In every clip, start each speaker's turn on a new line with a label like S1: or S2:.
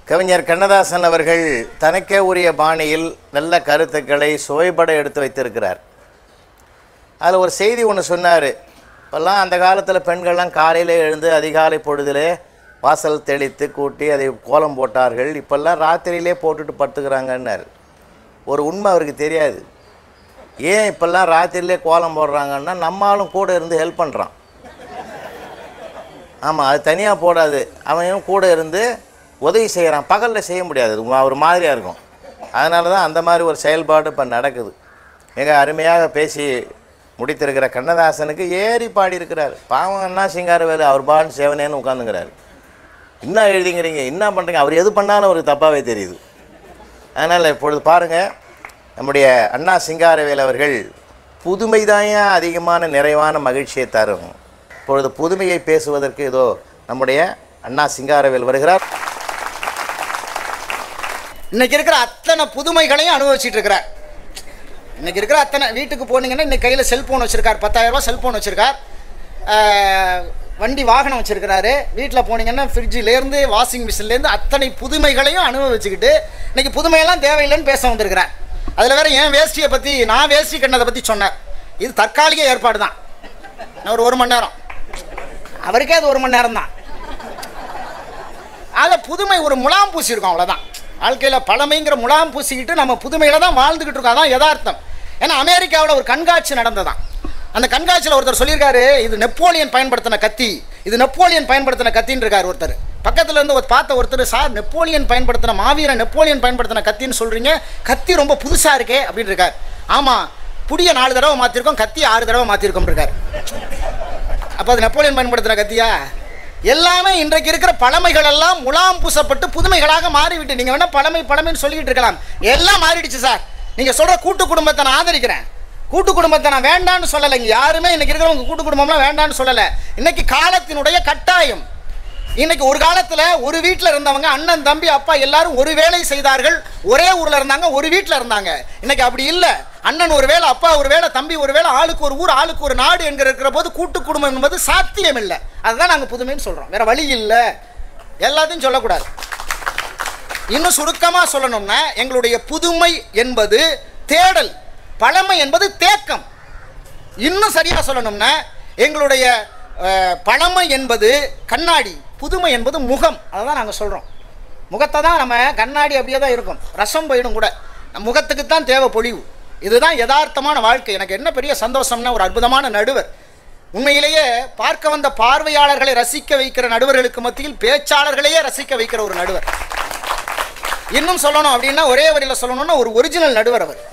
S1: கவிஞர் கண்ணதாசன் அவர்கள் தனக்கே உரிய பாணியில் நல்ல கருத்துக்களை சுவைபட எடுத்து வைத்திருக்கிறார் அதில் ஒரு செய்தி ஒன்று சொன்னார் இப்போல்லாம் அந்த காலத்தில் பெண்கள்லாம் காலையில் எழுந்து அதிகாலை பொழுதிலே வாசல் தெளித்து கூட்டி அதை கோலம் போட்டார்கள் இப்போல்லாம் ராத்திரியிலே போட்டுட்டு படுத்துக்கிறாங்கன்னார் ஒரு உண்மை அவருக்கு தெரியாது ஏன் இப்போல்லாம் ராத்திரியிலே கோலம் போடுறாங்கன்னா நம்மளும் கூட இருந்து ஹெல்ப் பண்ணுறான் ஆமாம் அது தனியாக போடாது அவனும் கூட இருந்து உதவி செய்கிறான் பகலில் செய்ய முடியாது அது மா- ஒரு மாதிரியாக இருக்கும் அதனால தான் அந்த மாதிரி ஒரு செயல்பாடு இப்போ நடக்குது மிக அருமையாக பேசி முடித்திருக்கிற கண்ணதாசனுக்கு ஏறி பாடியிருக்கிறார் பாவம் அண்ணா சிங்காரவேலு அவர் பாடு சேவனேன்னு உட்காந்துங்கிறாரு என்ன எழுதிங்கிறீங்க என்ன பண்ணுறீங்க அவர் எது பண்ணாலும் அவருக்கு தப்பாகவே தெரியுது அதனால் இப்பொழுது பாருங்கள் நம்முடைய அண்ணா சிங்காரவேல் அவர்கள் புதுமைதாயா அதிகமான நிறைவான மகிழ்ச்சியை தரும் இப்பொழுது புதுமையை பேசுவதற்கு இதோ நம்முடைய அண்ணா சிங்காரவேல் வருகிறார்
S2: இன்னைக்கு இருக்கிற அத்தனை புதுமைகளையும் அனுபவிச்சுட்டு இருக்கிறார் இன்னைக்கு இருக்கிற அத்தனை வீட்டுக்கு போனீங்கன்னா இன்னைக்கு கையில் செல்ஃபோன் வச்சுருக்கார் பத்தாயிரம் ரூபாய் செல்ஃபோன் வச்சுருக்கார் வண்டி வாகனம் வச்சுருக்கிறாரு வீட்டில் போனீங்கன்னா ஃப்ரிட்ஜிலேருந்து வாஷிங் மிஷின்லேருந்து அத்தனை புதுமைகளையும் அனுபவிச்சுக்கிட்டு இன்னைக்கு புதுமையெல்லாம் தேவையில்லைன்னு பேச வந்திருக்கிறார் அதில் வேற என் வேஷ்டியை பற்றி நான் வேஷ்டி கண்ணதை பற்றி சொன்னேன் இது தற்காலிக ஏற்பாடு தான் இன்னும் ஒரு ஒரு மணி நேரம் அவருக்கே அது ஒரு மணி நேரம் தான் அதில் புதுமை ஒரு முலாம் பூசியிருக்கோம் அவ்வளோதான் வாழ்க்கையில் பழமைங்கிற முலாம் பூசிக்கிட்டு நம்ம புதுமையில தான் வாழ்ந்துக்கிட்டு இருக்கோம் அதான் யதார்த்தம் ஏன்னா அமெரிக்காவில் ஒரு கண்காட்சி நடந்ததாம் அந்த கண்காட்சியில் ஒருத்தர் சொல்லியிருக்காரு இது நெப்போலியன் பயன்படுத்தின கத்தி இது நெப்போலியன் பயன்படுத்தின கத்தின்னு இருக்கார் ஒருத்தர் பக்கத்துல இருந்து ஒரு பார்த்த ஒருத்தர் சார் நெப்போலியன் பயன்படுத்தின மாவீரன் நெப்போலியன் பயன்படுத்தின கத்தின்னு சொல்கிறீங்க கத்தி ரொம்ப புதுசாக இருக்கே அப்படின்னு இருக்கார் ஆமாம் புடிய நாலு தடவை மாற்றிருக்கோம் கத்தி ஆறு தடவை மாற்றிருக்கோம் இருக்கார் அப்போ அது நெப்போலியன் பயன்படுத்துகிற கத்தியா எல்லாமே இன்றைக்கு இருக்கிற பழமைகள் எல்லாம் முலாம் பூசப்பட்டு புதுமைகளாக மாறிவிட்டு நீங்கள் வேணால் பழமை பழமைன்னு சொல்லிக்கிட்டு இருக்கலாம் எல்லாம் மாறிடுச்சு சார் நீங்கள் சொல்கிற கூட்டு குடும்பத்தை நான் ஆதரிக்கிறேன் கூட்டு குடும்பத்தை நான் வேண்டான்னு சொல்லலை இங்கே யாருமே இன்னைக்கு இருக்கிறவங்க கூட்டு குடும்பம்லாம் வேண்டான்னு சொல்லலை இன்னைக்கு காலத்தினுடைய கட்டாயம் இன்னைக்கு ஒரு காலத்தில் ஒரு வீட்டில் இருந்தவங்க அண்ணன் தம்பி அப்பா எல்லாரும் ஒரு வேலை செய்தார்கள் ஒரே ஊரில் இருந்தாங்க ஒரு வீட்டில் இருந்தாங்க இன்னைக்கு அப்படி இல்லை அண்ணன் ஒரு வேலை அப்பா ஒரு வேலை தம்பி ஒரு வேலை ஆளுக்கு ஒரு ஊர் ஆளுக்கு ஒரு நாடு என்கிற இருக்கிற போது கூட்டு குடும்பம் என்பது சாத்தியம் இல்லை அதுதான் நாங்கள் புதுமைன்னு சொல்கிறோம் வேற வழி இல்லை எல்லாத்தையும் சொல்லக்கூடாது இன்னும் சுருக்கமாக சொல்லணும்னா எங்களுடைய புதுமை என்பது தேடல் பழமை என்பது தேக்கம் இன்னும் சரியாக சொல்லணும்னா எங்களுடைய அஹ், பழமை என்பது கண்ணாடி புதுமை என்பது முகம் அதை தான் நாங்கள் சொல்கிறோம் முகத்தை தான் நம்ம கண்ணாடி அப்படியே தான் இருக்கும் ரசம் போயிடும் கூட நம்ம முகத்துக்கு தான் தேவை பொழிவு இதுதான் யதார்த்தமான வாழ்க்கை எனக்கு என்ன பெரிய சந்தோஷம்னா ஒரு அற்புதமான நடுவர் உண்மையிலேயே பார்க்க வந்த பார்வையாளர்களை ரசிக்க வைக்கிற நடுவர்களுக்கு மத்தியில் பேச்சாளர்களையே ரசிக்க வைக்கிற ஒரு நடுவர் இன்னும் சொல்லணும் அப்படின்னா ஒரே வரியில் சொல்லணும்னா ஒரு ஒரிஜினல் நடுவர் அவர்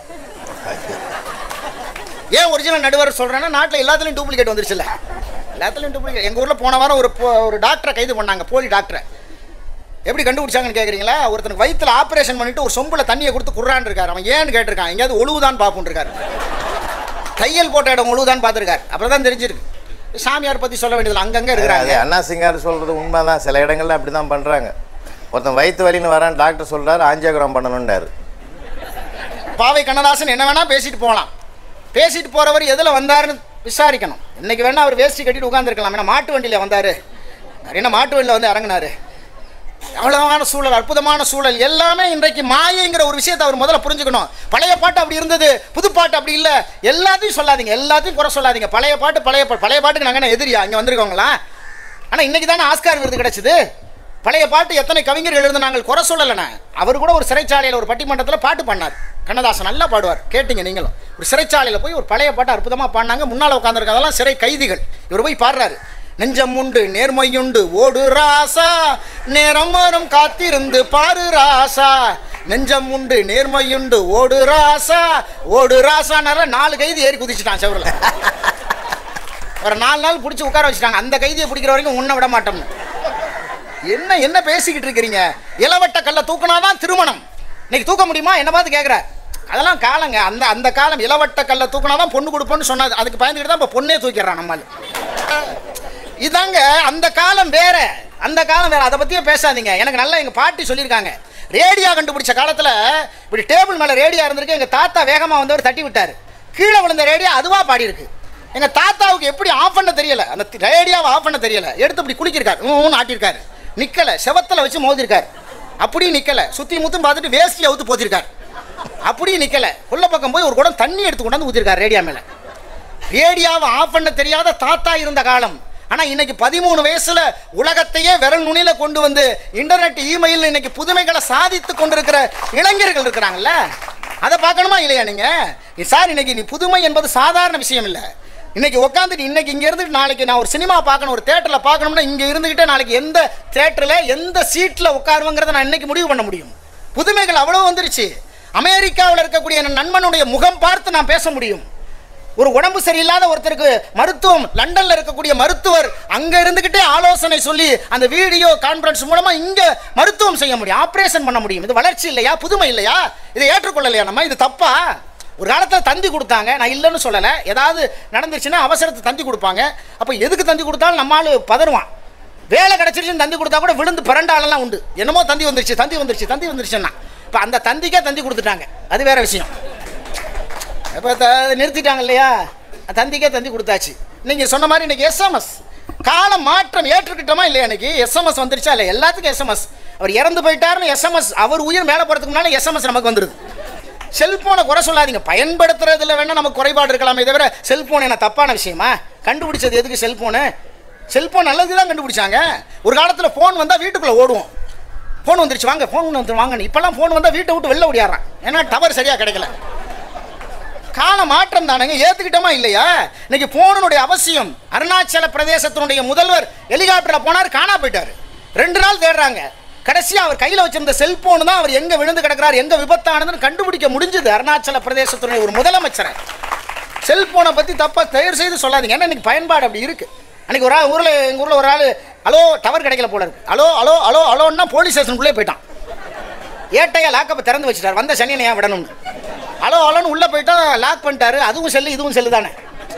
S2: ஏன் ஒரிஜினல் நடுவர் சொல்கிறேன்னா நாட்டில் எல்லாத்துலேயும் டூப்ளிகேட் வந்துருச்சுல்ல எல்லாத்துலேயும் டூப்ளிகேட் எங்கள் ஊரில் போன வாரம் ஒரு போ- ஒரு டாக்டரை கைது பண்ணாங்க போலி டாக்டரை எப்படி கண்டுபிடிச்சாங்கன்னு கேட்குறீங்களா ஒருத்தனுக்கு வயித்துல ஆப்ரேஷன் பண்ணிட்டு ஒரு சொம்புல தண்ணியை கொடுத்து குர்றான் இருக்காரு அவன் ஏன்னு கேட்டிருக்கான் எங்கேயாவது ஒழுவுதான் பார்ப்புன்னு இருக்காரு தையல் போட்ட இடம் ஒழுவுதான் பார்த்துருக்காரு அப்புறம் தான் தெரிஞ்சிருக்கு சாமியார் பற்றி சொல்ல வேண்டியதில்லை அங்கங்கே
S1: அது
S2: இருக்கிறாங்க
S1: அண்ணா சிங்கார் சொல்கிறது உண்மை தான் சில இடங்கள்ல அப்படி தான் பண்ணுறாங்க ஒருத்தன் வயிற்று வலின்னு வரான் டாக்டர் சொல்கிறார் ஆஞ்சியோகிராம் பண்ணணுன்றாரு
S2: பாவை கண்ணதாசன் என்ன வேணால் பேசிட்டு போகலாம் பேசிட்டு போகிறவர் எதில் வந்தாருன்னு விசாரிக்கணும் இன்னைக்கு வேணா அவர் வேஷ்டி கட்டிட்டு உட்காந்துருக்கலாம் ஏன்னா மாட்டு வண்டியில் வந்தார் என்ன மாட்டு வண்டியில் வந்து இறங்குனாரு அவ்வளவான சூழல் அற்புதமான சூழல் எல்லாமே இன்றைக்கு மாயைங்கிற ஒரு விஷயத்தை அவர் முதல்ல புரிஞ்சுக்கணும் பழைய பாட்டு அப்படி இருந்தது புது பாட்டு அப்படி இல்லை எல்லாத்தையும் சொல்லாதீங்க எல்லாத்தையும் குறை சொல்லாதீங்க பழைய பாட்டு பழைய பாட்டு பழைய பாட்டுக்கு நாங்கள் என்ன எதிரியா இங்கே வந்திருக்கோங்களா ஆனால் இன்னைக்கு தானே ஆஸ்கார் விருது கிடைச்சது பழைய பாட்டு எத்தனை கவிஞர்கள் எழுந்து நாங்கள் குறை சொல்லலைண்ணே அவர் கூட ஒரு சிறைச்சாலையில் ஒரு பட்டிமன்றத்தில் பாட்டு பண்ணார் கண்ணதாசன் நல்லா பாடுவார் கேட்டீங்க நீங்களும் ஒரு சிறைச்சாலையில் போய் ஒரு பழைய பாட்டு அற்புதமாக பாடினாங்க முன்னால் உட்காந்துருக்கதெல்லாம் சிறை கைதிகள் இவர் போய் பாடுறாரு நெஞ்சம் உண்டு நேர்மையுண்டு ஓடு ராசா நேரம் வரும் காத்திருந்து பாரு ராசா நெஞ்சம் உண்டு நேர்மையுண்டு ஓடு ராசா ஓடு ராசானால நாலு கைதி ஏறி குதிச்சுட்டான் செவரில் ஒரு நாலு நாள் பிடிச்சி உட்கார வச்சுட்டாங்க அந்த கைதியை பிடிக்கிற வரைக்கும் உன்னை விட மாட்டோம்னு என்ன என்ன பேசிக்கிட்டு இருக்கிறீங்க இளவட்ட கல்ல தூக்குனாதான் திருமணம் இன்னைக்கு தூக்க முடியுமா என்ன பார்த்து கேட்குறார் அதெல்லாம் காலங்க அந்த அந்த காலம் இளவட்ட கல்ல தூக்குனாதான் பொண்ணு கொடுப்போம்னு சொன்னது அதுக்கு பயந்துக்கிட்டு தான் இப்போ பொண்ணே தூக்கிடுறான் நம்மால் இதாங்க அந்த காலம் வேற அந்த காலம் வேற அதை பற்றியே பேசாதீங்க எனக்கு நல்லா எங்கள் பாட்டி சொல்லியிருக்காங்க ரேடியா கண்டுபிடிச்ச காலத்தில் இப்படி டேபிள் மேலே ரேடியா இருந்திருக்கு எங்கள் தாத்தா வேகமாக வந்தவர் தட்டி விட்டார் கீழே விழுந்த ரேடியா அதுவாக பாடி இருக்கு எங்கள் தாத்தாவுக்கு எப்படி ஆஃப் பண்ண தெரியல அந்த ரேடியாவை ஆஃப் பண்ண தெரியல எடுத்து இப்படி குளிக்கிருக்காரு ஊன்னு ஆட்டியிருக்காரு நிக்கலை செவத்தில் வச்சு மோதிருக்காரு அப்படியும் நிக்கல சுத்தி முத்தும் பார்த்துட்டு வேஷ்டி அவுத்து போத்திருக்காரு அப்படியும் நிக்கல உள்ள பக்கம் போய் ஒரு குடம் தண்ணி எடுத்து கொண்டாந்து ஊத்திருக்காரு ரேடியா மேல ரேடியோவை ஆஃப் பண்ண தெரியாத தாத்தா இருந்த காலம் ஆனா இன்னைக்கு பதிமூணு வயசுல உலகத்தையே விரல் நுனியில கொண்டு வந்து இன்டர்நெட் இமெயில் இன்னைக்கு புதுமைகளை சாதித்து கொண்டிருக்கிற இளைஞர்கள் இருக்கிறாங்கல்ல அதை பார்க்கணுமா இல்லையா நீங்க இ- சார் இன்னைக்கு நீ புதுமை என்பது சாதாரண விஷயம் இல்லை இன்னைக்கு உட்காந்துட்டு இன்னைக்கு இங்க இருந்து நாளைக்கு நான் ஒரு சினிமா பார்க்கணும் ஒரு தேட்டர்ல பார்க்கணும்னா இங்க இருந்துகிட்டே நாளைக்கு எந்த தேட்டர்ல எந்த சீட்ல உட்காருவங்கிறத நான் இன்னைக்கு முடிவு பண்ண முடியும் புதுமைகள் அவ்வளவு வந்துருச்சு அமெரிக்காவில் இருக்கக்கூடிய என் நண்பனுடைய முகம் பார்த்து நான் பேச முடியும் ஒரு உடம்பு சரியில்லாத ஒருத்தருக்கு மருத்துவம் லண்டன்ல இருக்கக்கூடிய மருத்துவர் அங்க இருந்துகிட்டே ஆலோசனை சொல்லி அந்த வீடியோ கான்பரன்ஸ் மூலமா இங்க மருத்துவம் செய்ய முடியும் ஆபரேஷன் பண்ண முடியும் இது வளர்ச்சி இல்லையா புதுமை இல்லையா இதை ஏற்றுக்கொள்ளலையா நம்ம இது தப்பா ஒரு காலத்தில் தந்தி கொடுத்தாங்க நான் இல்லைன்னு சொல்லலை ஏதாவது நடந்துருச்சுன்னா அவசரத்தை தந்தி கொடுப்பாங்க அப்போ எதுக்கு தந்தி கொடுத்தாலும் நம்மால் பதறுவான் வேலை கிடச்சிருச்சுன்னு தந்தி கொடுத்தா கூட விழுந்து பிறண்டாலெல்லாம் உண்டு என்னமோ தந்தி வந்துருச்சு தந்தி வந்துருச்சு தந்தி வந்துருச்சுன்னா இப்போ அந்த தந்திக்கே தந்தி கொடுத்துட்டாங்க அது வேற விஷயம் இப்போ த நிறுத்திட்டாங்க இல்லையா தந்திக்கே தந்தி கொடுத்தாச்சு நீங்கள் சொன்ன மாதிரி இன்னைக்கு எஸ்எம்எஸ் கால மாற்றம் ஏற்றுக்கிட்டோமா இல்லையா இன்னைக்கு எஸ்எம்எஸ் வந்துருச்சா இல்லை எல்லாத்துக்கும் எஸ்எம்எஸ் அவர் இறந்து போயிட்டாருன்னு எஸ்எம்எஸ் அவர் உயிர் மேலே போகிறதுக்கு முன்னாடி எஸ்எம்எஸ் நமக்கு வந்துடுது செல்போனை குறை சொல்லாதீங்க பயன்படுத்துறதுல வேணால் நமக்கு குறைபாடு இருக்கலாமே தவிர செல்போன் என்ன தப்பான விஷயமா கண்டுபிடிச்சது எதுக்கு செல்போனு செல்போன் நல்லது தான் கண்டுபிடிச்சாங்க ஒரு காலத்தில் ஃபோன் வந்தால் வீட்டுக்குள்ளே ஓடுவோம் ஃபோன் வந்துருச்சு வாங்க ஃபோன் வந்து வாங்க இப்போல்லாம் ஃபோன் வந்தால் வீட்டை விட்டு வெளில ஓடியாடுறான் ஏன்னா டவர் சரியாக கிடைக்கல கால மாற்றம் தானங்க ஏத்துக்கிட்டோமா இல்லையா இன்னைக்கு போனுடைய அவசியம் அருணாச்சல பிரதேசத்தினுடைய முதல்வர் ஹெலிகாப்டர்ல போனார் காணா போயிட்டாரு ரெண்டு நாள் தேடுறாங்க கடைசியா அவர் கையில வச்சிருந்த செல்போன் தான் அவர் எங்க விழுந்து கிடக்கிறார் எங்க விபத்தானதுன்னு கண்டுபிடிக்க முடிஞ்சது அருணாச்சல பிரதேசத்தினுடைய ஒரு முதலமைச்சரை செல்போனை பத்தி தப்பா தயவு செய்து சொல்லாதீங்க ஏன்னா இன்னைக்கு பயன்பாடு அப்படி இருக்கு அன்னைக்கு ஒரு ஆள் ஊர்ல எங்க ஊர்ல ஒரு ஆள் ஹலோ டவர் கிடைக்கல போல இருக்கு ஹலோ ஹலோ ஹலோ ஹலோன்னா போலீஸ் ஸ்டேஷனுக்குள்ளே போயிட்டான் ஏட்டையா லாக்கப்பை திறந்து வச்சுட்டார் வந்த சனியனை ஏன் விடணும்னு ஹலோ ஹலோன்னு உள்ளே போயிட்டா லாக் பண்ணிட்டாரு அதுவும் செல்லு இதுவும் செல்லு தானே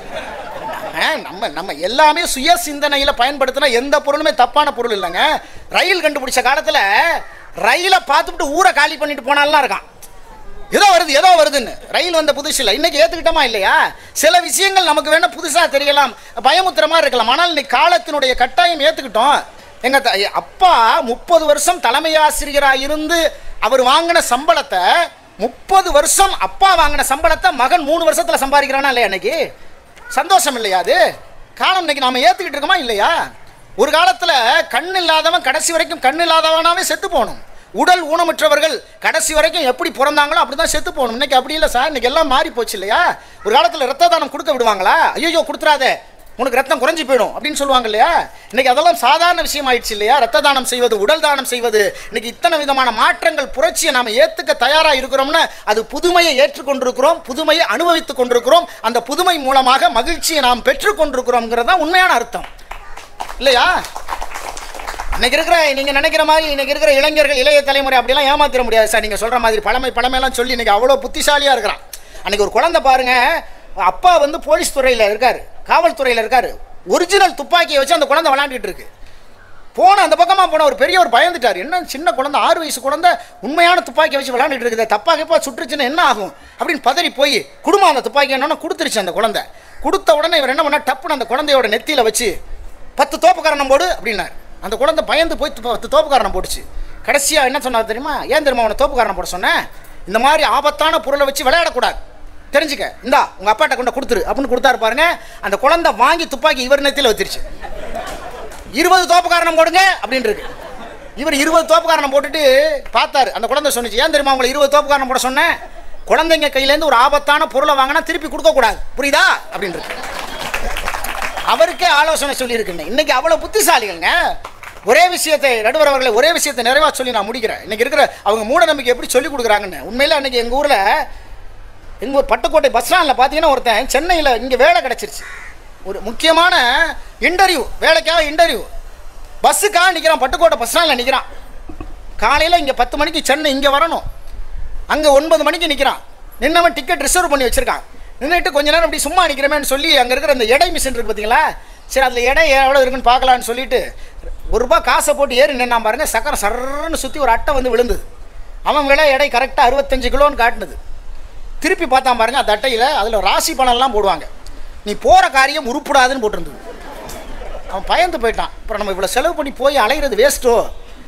S2: ஆ, நம்ம நம்ம எல்லாமே சுய சிந்தனையில் பயன்படுத்தினா எந்த பொருளுமே தப்பான பொருள் இல்லைங்க ரயில் கண்டுபிடிச்ச காலத்தில் ரயிலை பார்த்துட்டு ஊரை காலி பண்ணிட்டு போனாலாம் இருக்கான் ஏதோ வருது ஏதோ வருதுன்னு ரயில் வந்த புதுசு இல்லை இன்னைக்கு ஏற்றுக்கிட்டோமா இல்லையா சில விஷயங்கள் நமக்கு வேணா புதுசாக தெரியலாம் பயமுத்துற மாதிரி இருக்கலாம் ஆனால் இன்னைக்கு காலத்தினுடைய கட்டாயம் ஏற்றுக்கிட்டோம் எங்க த- அப்பா முப்பது வருஷம் தலைமை ஆசிரியராக இருந்து அவர் வாங்கின சம்பளத்தை முப்பது வருஷம் அப்பா வாங்கின சம்பளத்தை மகன் மூணு வருஷத்துல சம்பாதிக்கிறானா இல்லையா இன்னைக்கு சந்தோஷம் இல்லையா அது காலம் இன்னைக்கு நாம ஏத்துக்கிட்டு இருக்கோமா இல்லையா ஒரு காலத்துல கண் இல்லாதவன் கடைசி வரைக்கும் கண் இல்லாதவனாவே செத்து போகணும் உடல் ஊனமுற்றவர்கள் கடைசி வரைக்கும் எப்படி பிறந்தாங்களோ அப்படிதான் செத்து போகணும் இன்னைக்கு அப்படி இல்லை சார் இன்னைக்கு எல்லாம் மாறி போச்சு இல்லையா ஒரு காலத்துல ரத்த தானம் கொடுக்க விடுவாங்களா ஐயோ கொடுத்துறாதே உனக்கு ரத்தம் குறைஞ்சி போயிடும் அப்படின்னு சொல்லுவாங்க இல்லையா இன்னைக்கு அதெல்லாம் சாதாரண விஷயம் ஆயிடுச்சு இல்லையா ரத்த தானம் செய்வது உடல் தானம் செய்வது இன்னைக்கு இத்தனை விதமான மாற்றங்கள் புரட்சியை நாம ஏத்துக்க தயாரா இருக்கிறோம்னா அது புதுமையை ஏற்றுக்கொண்டிருக்கிறோம் புதுமையை அனுபவித்துக் கொண்டிருக்கிறோம் அந்த புதுமை மூலமாக மகிழ்ச்சியை நாம் பெற்றுக் கொண்டிருக்கிறோம்ங்கிறது தான் உண்மையான அர்த்தம் இல்லையா இன்னைக்கு இருக்கிற நீங்க நினைக்கிற மாதிரி இன்னைக்கு இருக்கிற இளைஞர்கள் இளைய தலைமுறை அப்படிலாம் ஏமாத்திர முடியாது சார் நீங்க சொல்ற மாதிரி பழமை பழமையெல்லாம் சொல்லி இன்னைக்கு அவ்வளோ புத்திசாலியா இருக்கிறான் அன்னைக்கு ஒரு குழந்தை பாருங்க அப்பா வந்து போலீஸ் துறையில் இருக்காரு காவல்துறையில் இருக்காரு ஒரிஜினல் துப்பாக்கியை வச்சு அந்த குழந்தை விளையாண்டுட்டு இருக்கு போன அந்த பக்கமாக போன ஒரு பெரியவர் பயந்துட்டார் என்ன சின்ன குழந்தை ஆறு வயசு குழந்தை உண்மையான துப்பாக்கியை வச்சு விளையாண்டுட்டு இருக்குது தப்பாக்கிப்பா சுற்றுச்சுன்னா என்ன ஆகும் அப்படின்னு பதறி போய் குடும்பம் அந்த துப்பாக்கி என்னன்னா கொடுத்துருச்சு அந்த குழந்தை கொடுத்த உடனே இவர் என்ன பண்ணா டப்புன்னு அந்த குழந்தையோட நெத்தியில வச்சு பத்து தோப்புக்காரணம் போடு அப்படின்னார் அந்த குழந்தை பயந்து போய் துப்ப- பத்து தோப்புக்காரணம் போட்டுச்சு கடைசியாக என்ன சொன்னார் தெரியுமா ஏன் தெரியுமா அவனை தோப்புக்காரணம் போட சொன்னேன் இந்த மாதிரி ஆபத்தான பொருளை வச்சு விளையாடக்கூடாது தெரிஞ்சுக்க இந்தா உங்கள் அப்பாட்ட கொண்டு கொடுத்துரு அப்படின்னு கொடுத்தாரு பாருங்க அந்த குழந்தை வாங்கி துப்பாக்கி இவர் நெத்தியில வச்சிருச்சு இருபது தோப்பு காரணம் போடுங்க அப்படின்னு இருக்கு இவர் இருபது தோப்பு காரணம் போட்டுட்டு பார்த்தாரு அந்த குழந்தை சொன்னிச்சு ஏன் தெரியுமா உங்களை இருபது தோப்பு காரணம் போட சொன்னேன் குழந்தைங்க கையிலேருந்து ஒரு ஆபத்தான பொருளை வாங்கினா திருப்பி கொடுக்கக்கூடாது புரியுதா அப்படின்னு இருக்கு அவருக்கே ஆலோசனை சொல்லியிருக்குங்க இன்னைக்கு அவ்வளோ புத்திசாலிகள்ங்க ஒரே விஷயத்தை நடுவர் அவர்களை ஒரே விஷயத்தை நிறைவா சொல்லி நான் முடிக்கிறேன் இன்னைக்கு இருக்கிற அவங்க மூட நம்பிக்கை எப்படி சொல்லி கொடுக்குறாங்கன்னு உண்மையில அன்னைக்கு எங்கள் ஊரில் எங்கள் ஊர் பட்டுக்கோட்டை பஸ் ஸ்டாண்டில் பார்த்தீங்கன்னா ஒருத்தன் சென்னையில் இங்கே வேலை கிடச்சிருச்சு ஒரு முக்கியமான இன்டர்வியூ வேலைக்காக இன்டர்வியூ பஸ்ஸுக்காக நிற்கிறான் பட்டுக்கோட்டை பஸ் ஸ்டாண்டில் நிற்கிறான் காலையில் இங்கே பத்து மணிக்கு சென்னை இங்கே வரணும் அங்கே ஒன்பது மணிக்கு நிற்கிறான் நின்னவன் டிக்கெட் ரிசர்வ் பண்ணி வச்சிருக்கான் நின்றுட்டு கொஞ்ச நேரம் அப்படி சும்மா நிற்கிறமேன்னு சொல்லி அங்கே இருக்கிற அந்த எடை மிஷின் இருக்கு பார்த்தீங்களா சரி அதில் எடை எவ்வளோ இருக்குன்னு பார்க்கலான்னு சொல்லிட்டு ஒரு ரூபாய் காசை போட்டு ஏறி நின்னா பாருங்க சக்கரம் சர்றன்னு சுற்றி ஒரு அட்டை வந்து விழுந்தது அவன் விலை எடை கரெக்டாக அறுபத்தஞ்சு கிலோன்னு காட்டுனது திருப்பி பார்த்தா பாருங்க அந்த அட்டையில் அதில் ராசி பணம்லாம் போடுவாங்க நீ போகிற காரியம் உருப்படாதுன்னு போட்டிருந்தது அவன் பயந்து போயிட்டான் அப்புறம் நம்ம இவ்வளோ செலவு பண்ணி போய் அலைகிறது வேஸ்ட்டோ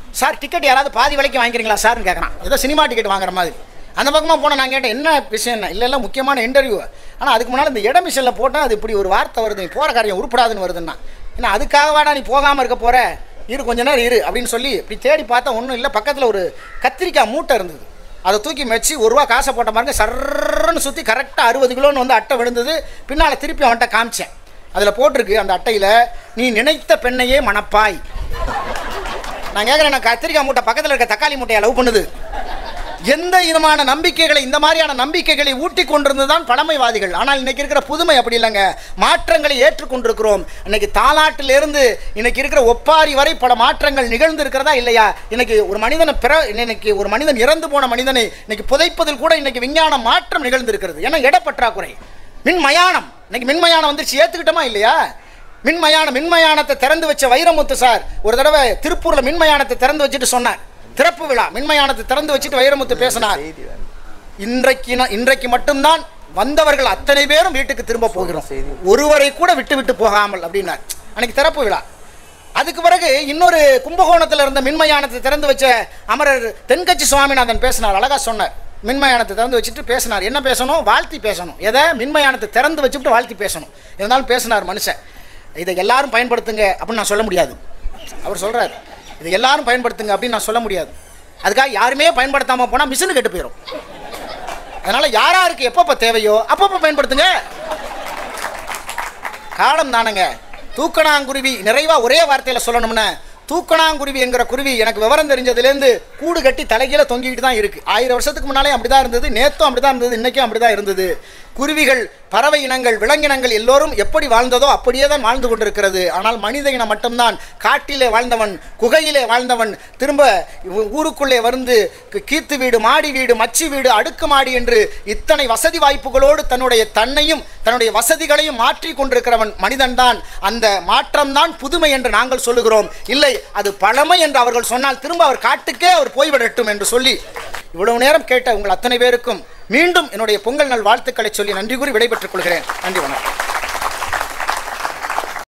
S2: சார் டிக்கெட் யாராவது பாதி விலைக்கு வாங்கிக்கிறீங்களா சார்னு கேட்குறான் ஏதோ சினிமா டிக்கெட் வாங்குற மாதிரி அந்த பக்கமாக போனால் நான் கேட்டேன் என்ன விஷயம் என்ன இல்லை இல்லை முக்கியமான இன்டர்வியூ ஆனால் அதுக்கு முன்னால் இந்த இட மிஷனில் போட்டால் அது இப்படி ஒரு வார்த்தை வருது நீ போகிற காரியம் உருப்படாதுன்னு வருதுன்னா ஏன்னா அதுக்காக வாடா நீ போகாமல் இருக்க போகிற இரு கொஞ்ச நேரம் இரு அப்படின்னு சொல்லி இப்படி தேடி பார்த்தா ஒன்றும் இல்லை பக்கத்தில் ஒரு கத்திரிக்காய் மூட்டை இருந்தது அதை தூக்கி மெச்சு ஒரு ரூபா காசை போட்ட பாருங்க சர்ன்னு சுற்றி கரெக்டாக அறுபது கிலோன்னு வந்து அட்டை விழுந்தது பின்னால் திருப்பி அவன்கிட்ட காமிச்சேன் அதில் போட்டிருக்கு அந்த அட்டையில் நீ நினைத்த பெண்ணையே மணப்பாய் நான் கேட்குறேன் நான் கத்திரிக்காய் மூட்டை பக்கத்தில் இருக்க தக்காளி மூட்டையை லவ் பண்ணுது எந்த விதமான நம்பிக்கைகளை இந்த மாதிரியான நம்பிக்கைகளை ஊட்டி கொண்டிருந்தது தான் பழமைவாதிகள் ஆனால் இன்னைக்கு இருக்கிற புதுமை அப்படி இல்லைங்க மாற்றங்களை ஏற்றுக்கொண்டிருக்கிறோம் இன்னைக்கு தாலாட்டிலிருந்து இன்னைக்கு இருக்கிற ஒப்பாரி வரை பல மாற்றங்கள் நிகழ்ந்து இருக்கிறதா இல்லையா இன்னைக்கு ஒரு மனிதனை பிற இன்னைக்கு ஒரு மனிதன் இறந்து போன மனிதனை இன்னைக்கு புதைப்பதில் கூட இன்னைக்கு விஞ்ஞான மாற்றம் நிகழ்ந்திருக்கிறது ஏன்னா இடப்பற்றாக்குறை மின்மயானம் இன்னைக்கு மின்மயானம் வந்துருச்சு ஏற்றுக்கிட்டோமா இல்லையா மின்மயானம் மின்மயானத்தை திறந்து வச்ச வைரமுத்து சார் ஒரு தடவை திருப்பூர்ல மின்மயானத்தை திறந்து வச்சுட்டு சொன்னார் திறப்பு விழா மின்மயானத்தை திறந்து வச்சுட்டு வைரமுத்து பேசினார் இன்றைக்கு நா- இன்றைக்கு மட்டும்தான் வந்தவர்கள் அத்தனை பேரும் வீட்டுக்கு திரும்ப போகிறோம் ஒருவரை கூட விட்டு விட்டு போகாமல் அப்படின்னார் அன்னைக்கு திறப்பு விழா அதுக்கு பிறகு இன்னொரு கும்பகோணத்தில் இருந்த மின்மயானத்தை திறந்து வச்ச அமரர் தென்கட்சி சுவாமிநாதன் பேசினார் அழகா சொன்னார் மின்மயானத்தை திறந்து வச்சுட்டு பேசினார் என்ன பேசணும் வாழ்த்தி பேசணும் எதை மின்மயானத்தை திறந்து வச்சுட்டு வாழ்த்தி பேசணும் இருந்தாலும் பேசினார் மனுஷன் இதை எல்லாரும் பயன்படுத்துங்க அப்படின்னு நான் சொல்ல முடியாது அவர் சொல்றாரு இதை எல்லாரும் பயன்படுத்துங்க அப்படின்னு நான் சொல்ல முடியாது அதுக்காக யாருமே பயன்படுத்தாமல் போனால் மிஷினு கெட்டு போயிடும் அதனால யாராருக்கு எப்பப்போ தேவையோ அப்பப்போ பயன்படுத்துங்க காலம் தானங்க தூக்கணாங்குருவி நிறைவா ஒரே வார்த்தையில சொல்லணும்னா தூக்கணாங்குருவி என்கிற குருவி எனக்கு விவரம் தெரிஞ்சதுலேருந்து கூடு கட்டி தலைகீழ தொங்கிக்கிட்டு தான் இருக்கு ஆயிரம் வருஷத்துக்கு முன்னாலே அப்படிதான் இருந்தது நேத்தும் அப்படிதான் இருந்தது இன்னைக்கும் அப்படிதான் இருந்தது குருவிகள் பறவை இனங்கள் விலங்கினங்கள் எல்லோரும் எப்படி வாழ்ந்ததோ அப்படியே தான் வாழ்ந்து கொண்டிருக்கிறது ஆனால் மனித இனம் மட்டும்தான் காட்டிலே வாழ்ந்தவன் குகையிலே வாழ்ந்தவன் திரும்ப ஊ- ஊருக்குள்ளே வந்து கி- கீத்து வீடு மாடி வீடு மச்சி வீடு அடுக்கு மாடி என்று இத்தனை வசதி வாய்ப்புகளோடு தன்னுடைய தன்னையும் தன்னுடைய வசதிகளையும் மாற்றி கொண்டிருக்கிறவன் மனிதன்தான் அந்த மாற்றம்தான் புதுமை என்று நாங்கள் சொல்லுகிறோம் இல்லை அது பழமை என்று அவர்கள் சொன்னால் திரும்ப அவர் காட்டுக்கே அவர் போய்விடட்டும் என்று சொல்லி இவ்வளவு நேரம் கேட்ட உங்கள் அத்தனை பேருக்கும் மீண்டும் என்னுடைய பொங்கல் நல் வாழ்த்துக்களை சொல்லி நன்றி கூறி விடைபெற்றுக் கொள்கிறேன் நன்றி வணக்கம்